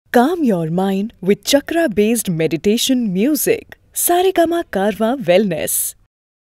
Calm your mind with chakra based meditation music. Saregama Karwa Wellness.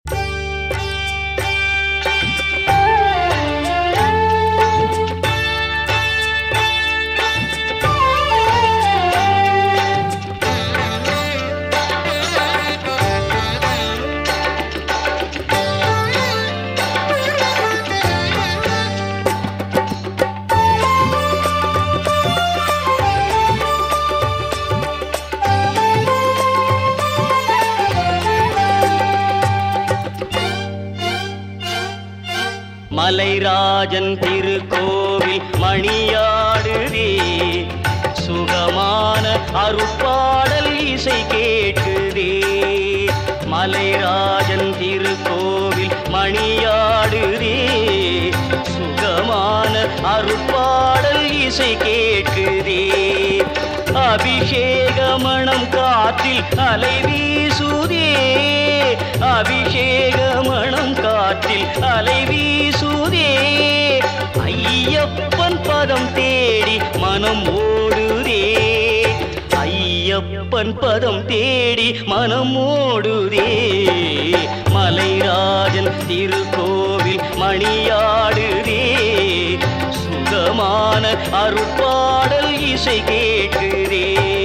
Malairajan திருக்கோவில் மணியாடுதே சுகமான அருட்பாடல் இசை கேட்குதே மலைராஜன் திருக்கோவில் மணியாடுதே சுகமான அருட்பாடல் இசை கேட்குதே அபிஷேக மணம் காற்றில் அலை வீசுதே அபிஷேக மணம் காற்றில் அலை வீசுதே ஐயப்பன் பதம் தேடி மனம் ஓடுதே ஐயப்பன் பதம் தேடி மனம் ஓடுதே மலைராஜன் திருக்கோவில் மணியாடுதே சுகமான அருட்பாடல் இசை கேட்குதே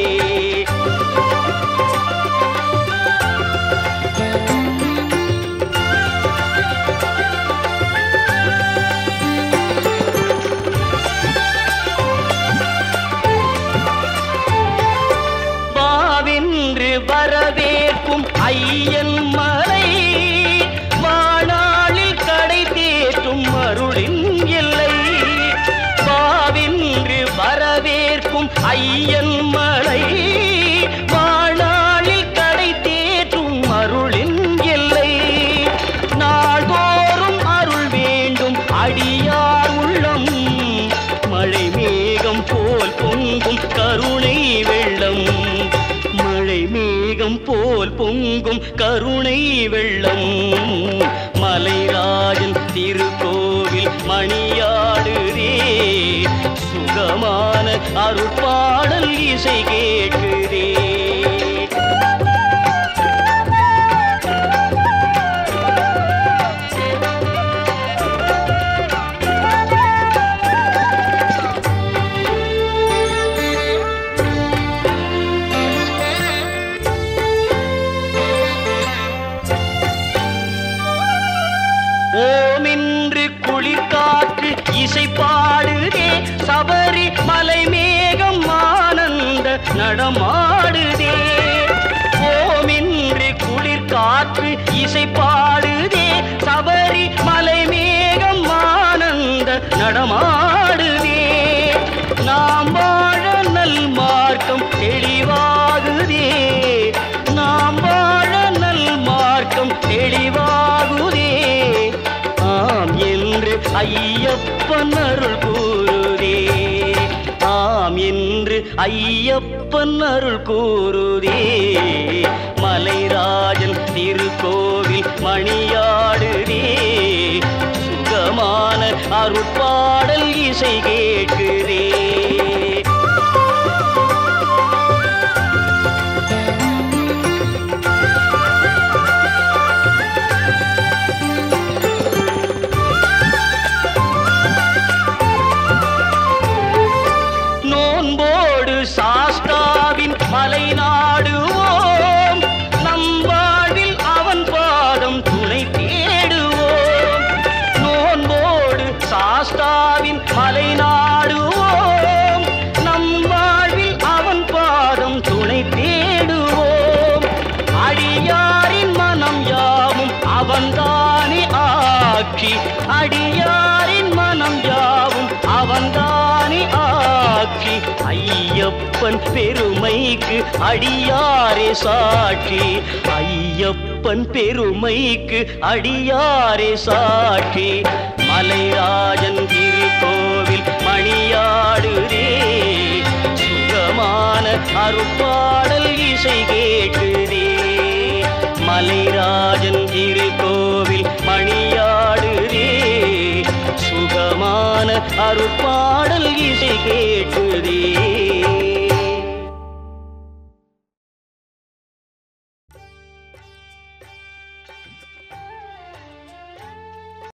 வாவென்று வரவேற்கும் ஐயன் மலை வாணாளில் கடை தேற்றும் அருளின் எல்லை வாவென்று வரவேற்கும் ஐயன் மலை வாணாளில் கடை தேற்றும் அருளின் எல்லை நாள்தோறும் அருள் வேண்டும் அடியார் உள்ளம் மழை மேகம் போல் பொங்கும் கருணை வெள்ளம் மழை மேகம் போல் பொங்கும் கருணை வெள்ளம் மலைராஜன் திருக்கோவில் மணியாடுதே சுகமான அருட்பாடல் இசை கேட்குதே ஓமென்று குளிர்காற்று இசை பாடுதே சபரி மலை மேகம் ஆனந்த நடமாடுதே ஓமென்று குளிர்காற்று இசை பாடுதே சபரி மலை மேகம் ஆனந்த நடமாடுதே நாம் வாழ நல் மார்க்கம் தெளிவாகுதே நாம் வாழ நல் மார்க்கம் தெளிவாகுதே ஆம் என்று ஐயப்பன் அருள் கூறுதே ஆம் என்று ஐயப்பன் அருள் கூறுதே மலைராஜன் திருக்கோவில் மணியாடுதே சுகமான அருட்பாடல் இசை கேட்குதே நோன்போடு சாஸ்தாவின் மலை நாடுவோம் நம் வாழ்வில் அவன் பாதம் துணை தேடுவோம் நோன்போடு சாஸ்தாவின் மலை நாடுவோம் நம் வாழ்வில் அவன் பாதம் துணை தேடுவோம் அடியாரின் மனம் யாவும் அவன்தானே ஆட்சி அடியாரின் மனம் யாவும் அவன்தானே ஆட்சி ஐயப்பன் பெருமைக்கு அடியாரே சாட்சி ஐயப்பன் பெருமைக்கு அடியாரே சாட்சி மலைராஜன் திருக்கோவில் மணியாடுதே சுகமான அருட்பாடல் இசை கேட்குதே மலைராஜன் திருக்கோவில் மணியாடுதே சுகமான அருட்பாடல் இசை கேட்டு